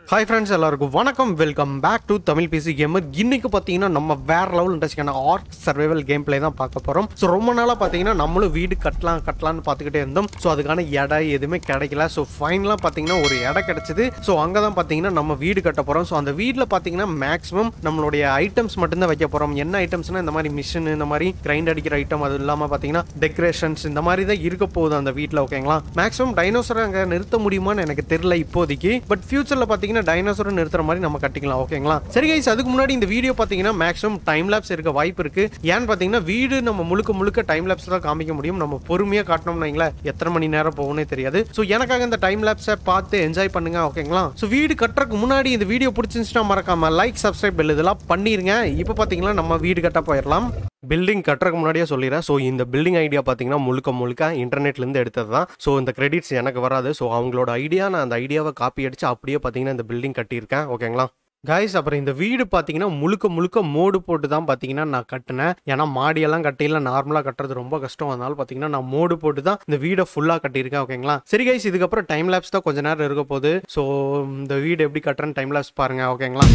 hi friends எல்லாருக்கும் வணக்கம் welcome back to Tamil PC gamer இன்னைக்கு பார்த்தீங்கன்னா நம்ம வேற லெவல் இன்ட்ரெஸ்டிங்கான ஆர்க் சர்வைவல் கேம் பிளே தான் பார்க்க போகிறோம் ஸோ ரொம்ப நாளாக பார்த்தீங்கன்னா நம்மளும் வீடு கட்டலாம் கட்டலாம்னு பார்த்துக்கிட்டே இருந்தோம் ஸோ அதுக்கான இடம் எதுவுமே கிடைக்கல ஸோ ஃபைனலாக பார்த்தீங்கன்னா ஒரு இடம் கிடைச்சது ஸோ அங்கே தான் பார்த்தீங்கன்னா நம்ம வீடு கட்ட போகிறோம் ஸோ அந்த வீட்டில் பார்த்தீங்கன்னா மேக்ஸிமம் நம்மளுடைய ஐட்டம்ஸ் மட்டும்தான் வைக்க போகிறோம் என்ன ஐட்டம்ஸ்னா இந்த மாதிரி மிஷின் இந்த மாதிரி கிரைண்ட் அடிக்கிற ஐட்டம் அது இல்லாமல் பார்த்தீங்கன்னா டெக்கரேஷன்ஸ் இந்த மாதிரி தான் இருக்க போகுது அந்த வீட்டில் ஓகேங்களா மேக்ஸிமம் டைனோசரை அங்கே நிறுத்த முடியுமான்னு எனக்கு தெரியல இப்போதைக்கு பட் ஃபியூச்சரில் பார்த்தீங்கன்னா டைனோசரை நிறுத்துற மாதிரி நம்ம கட்டிக்கலாம் ஓகேங்களா சரி கைஸ் அதுக்கு முன்னாடி இந்த வீடியோ பார்த்தீங்கன்னா மேக்ஸிமம் டைம் லேப்ஸ் இருக்க வாய்ப்பு இருக்கு ஏன்னு பார்த்தீங்கன்னா வீடு நம்ம முழுக்க முழுக்க டைம் லேப்ஸ் தான் காமிக்க முடியும் நம்ம பொறுமையாக காட்டினோம்னா வைங்களேன், எத்தனை மணி நேரம் போகும்னே தெரியாது ஸோ எனக்காக இந்த டைம் லேப்ஸை பார்த்து என்ஜாய் பண்ணுங்க ஓகேங்களா ஸோ வீடு கட்டுறதுக்கு முன்னாடி இந்த வீடியோ பிடிச்சிருந்துச்சுன்னா மறக்காம லைக் சப்ஸ்கிரைப் பெல் இதெல்லாம் பண்ணிருங்க இப்போ பார்த்தீங்கன்னா நம்ம வீடு கட்ட போயிடலாம் பில்டிங் கட்டுறதுக்கு முன்னாடியே சொல்லிடுறேன் ஸோ இந்த பில்டிங் ஐடியா பார்த்தீங்கன்னா முழுக்க முழுக்க இன்டர்நெட்லேருந்து எடுத்தது தான் ஸோ இந்த கிரெடிட்ஸ் எனக்கு வராது ஸோ அவங்களோட ஐடியா நான் அந்த ஐடியாவை காப்பி அடிச்சு அப்படியே பார்த்தீங்கன்னா இந்த பில்டிங் கட்டியிருக்கேன் ஓகேங்களா காய்ஸ் அப்புறம் இந்த வீடு பார்த்தீங்கன்னா முழுக்க முழுக்க மோடு போட்டு தான் பார்த்தீங்கன்னா நான் கட்டினேன் ஏன்னா மாடியெல்லாம் கட்டியில நார்மலாக கட்டுறது ரொம்ப கஷ்டம் அதனால பார்த்தீங்கன்னா நான் மோடு போட்டு தான் இந்த வீடை ஃபுல்லாக கட்டியிருக்கேன் ஓகேங்களா சரி கைஸ் இதுக்கப்புறம் டைம் லேப்ஸ் தான் கொஞ்ச நேரம் இருக்க போகுது ஸோ இந்த வீடு எப்படி கட்டுறேன்னு டைம் லேப்ஸ் பாருங்க ஓகேங்களா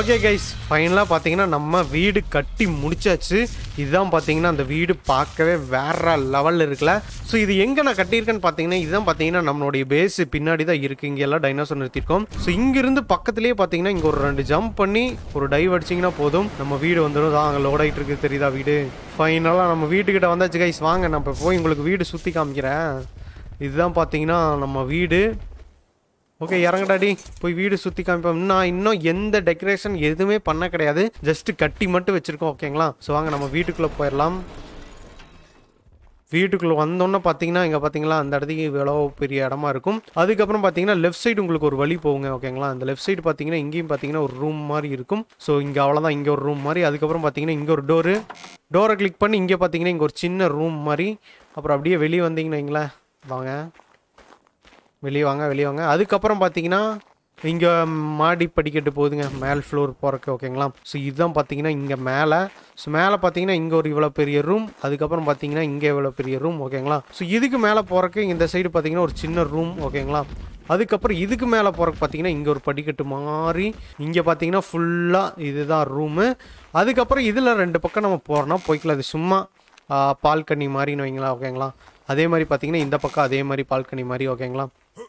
ஓகே கைஸ் ஃபைனலாக பார்த்தீங்கன்னா நம்ம வீடு கட்டி முடிச்சாச்சு இதுதான் பார்த்தீங்கன்னா அந்த வீடு பார்க்கவே வேற லெவலில் இருக்குல்ல ஸோ இது எங்கே நான் கட்டியிருக்கேன்னு பார்த்தீங்கன்னா இதுதான் பார்த்தீங்கன்னா நம்மளுடைய பேஸ் பின்னாடி தான் இருக்குது இங்கே எல்லாம் டைனோசர் நிறுத்திருக்கோம் ஸோ இங்கிருந்து பக்கத்துலேயே பார்த்தீங்கன்னா இங்கே ஒரு ரெண்டு ஜம்ப் பண்ணி ஒரு டைவ் அடிச்சிங்கன்னா போதும் நம்ம வீடு வந்துடும் தான் அங்கே லோட் ஆகிட்டு இருக்கு தெரியுதா வீடு ஃபைனலாக நம்ம வீட்டுக்கிட்ட வந்தாச்சு கைஸ் வாங்க நான் இப்போ போய் உங்களுக்கு வீடு சுற்றி காமிக்கிறேன் இதுதான் பார்த்தீங்கன்னா நம்ம வீடு ஓகே இறங்கடாடி போய் வீடு சுற்றி காமிப்போம் நான் இன்னும் எந்த டெக்கரேஷன் எதுவுமே பண்ண கிடையாது ஜஸ்ட் கட்டி மட்டும் வச்சுருக்கோம் ஓகேங்களா ஸோ வாங்க நம்ம வீட்டுக்குள்ளே போயிடலாம் வீட்டுக்குள்ளே வந்தோன்னே பார்த்தீங்கன்னா இங்கே பார்த்தீங்களா அந்த இடத்துக்கு எவ்வளோ பெரிய இடமா இருக்கும் அதுக்கப்புறம் பார்த்தீங்கன்னா லெஃப்ட் சைடு உங்களுக்கு ஒரு வழி போகுங்க ஓகேங்களா அந்த லெஃப்ட் சைடு பார்த்தீங்கன்னா இங்கேயும் பார்த்தீங்கன்னா ஒரு ரூம் மாதிரி இருக்கும் ஸோ இங்கே அவ்வளோதான் இங்கே ஒரு ரூம் மாதிரி அதுக்கப்புறம் பார்த்தீங்கன்னா இங்கே ஒரு டோரு டோரை கிளிக் பண்ணி இங்கே பார்த்தீங்கன்னா இங்கே ஒரு சின்ன ரூம் மாதிரி அப்புறம் அப்படியே வெளியே வந்தீங்கன்னா வைங்களேன் வாங்க வெளியே வாங்க வெளியே வாங்க அதுக்கப்புறம் பார்த்தீங்கன்னா இங்கே மாடி படிக்கட்டு போகுதுங்க மேல் ஃப்ளோர் போகிறக்கு ஓகேங்களா ஸோ இதுதான் பார்த்தீங்கன்னா இங்கே மேலே ஸோ மேலே பார்த்தீங்கன்னா இங்கே ஒரு இவ்வளோ பெரிய ரூம் அதுக்கப்புறம் பார்த்தீங்கன்னா இங்கே இவ்வளோ பெரிய ரூம் ஓகேங்களா ஸோ இதுக்கு மேலே போகிறக்கு இந்த சைடு பார்த்தீங்கன்னா ஒரு சின்ன ரூம் ஓகேங்களா அதுக்கப்புறம் இதுக்கு மேலே போகிறக்கு பார்த்தீங்கன்னா இங்கே ஒரு படிக்கட்டு மாதிரி இங்கே பார்த்தீங்கன்னா ஃபுல்லாக இதுதான் ரூமு அதுக்கப்புறம் இதில் ரெண்டு பக்கம் நம்ம போகிறோன்னா போய்க்கலாம் அது சும்மா ஆ, பால்கனி மாதிரின்னு வைங்களா ஓகேங்களா அதே மாதிரி பார்த்தீங்கன்னா இந்த பக்கம் அதே மாதிரி பால்கனி மாதிரி ஓகேங்களா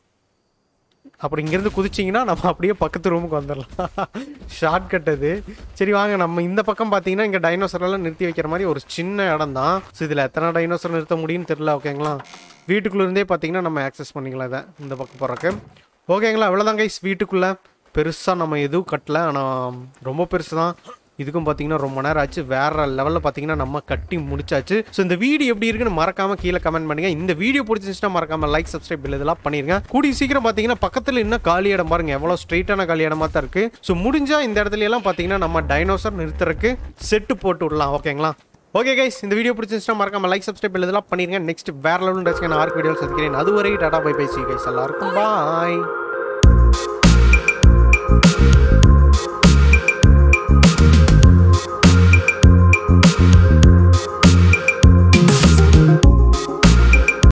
அப்படி இங்கேருந்து குதிச்சிங்கன்னா நம்ம அப்படியே பக்கத்து ரூமுக்கு வந்துடலாம் ஷார்ட் அது சரி வாங்க நம்ம இந்த பக்கம் பார்த்தீங்கன்னா இங்கே டைனோசர் எல்லாம் நிறுத்தி வைக்கிற மாதிரி ஒரு சின்ன இடம் தான் ஸோ இதில் எத்தனை டைனோசர் நிறுத்த முடியும்னு தெரியல ஓகேங்களா வீட்டுக்குள்ள இருந்தே பார்த்தீங்கன்னா நம்ம ஆக்சஸ் பண்ணிக்கலாம் இதை இந்த பக்கம் போகிறக்கு ஓகேங்களா அவ்வளோதான் கைஸ் வீட்டுக்குள்ளே பெருசாக நம்ம எதுவும் கட்டல ஆனால் ரொம்ப பெருசு தான் இதுக்கும் பார்த்தீங்கன்னா ரொம்ப நேரம் ஆச்சு வேற லெவலில் பார்த்தீங்கன்னா நம்ம கட்டி முடிச்சாச்சு ஸோ இந்த வீடியோ எப்படி இருக்குன்னு மறக்காம கீழே கமெண்ட் பண்ணுங்க இந்த வீடியோ பிடிச்சிருந்துச்சுன்னா மறக்காம லைக் சப்ஸ்கிரைப் இதெல்லாம் பண்ணிருங்க கூடிய சீக்கிரம் பார்த்தீங்கன்னா பக்கத்தில் இன்னும் காலி இடம் பாருங்க எவ்வளோ ஸ்ட்ரெயிட்டான காலி இடமா தான் இருக்கு ஸோ முடிஞ்சா இந்த இடத்துல எல்லாம் பார்த்தீங்கன்னா நம்ம டைனோசர் நிறுத்துறதுக்கு செட்டு போட்டு விடலாம் ஓகேங்களா ஓகே கைஸ் இந்த வீடியோ பிடிச்சிருந்துச்சுன்னா மறக்காம லைக் சப்ஸ்கிரைப் இதெல்லாம் பண்ணிருங்க நெக்ஸ்ட் வேற லெவல் நான் ஆர்க் வீடியோ சந்திக்கிறேன் அதுவரை tata bye bye see guys எல்லாருக்கும் பாய்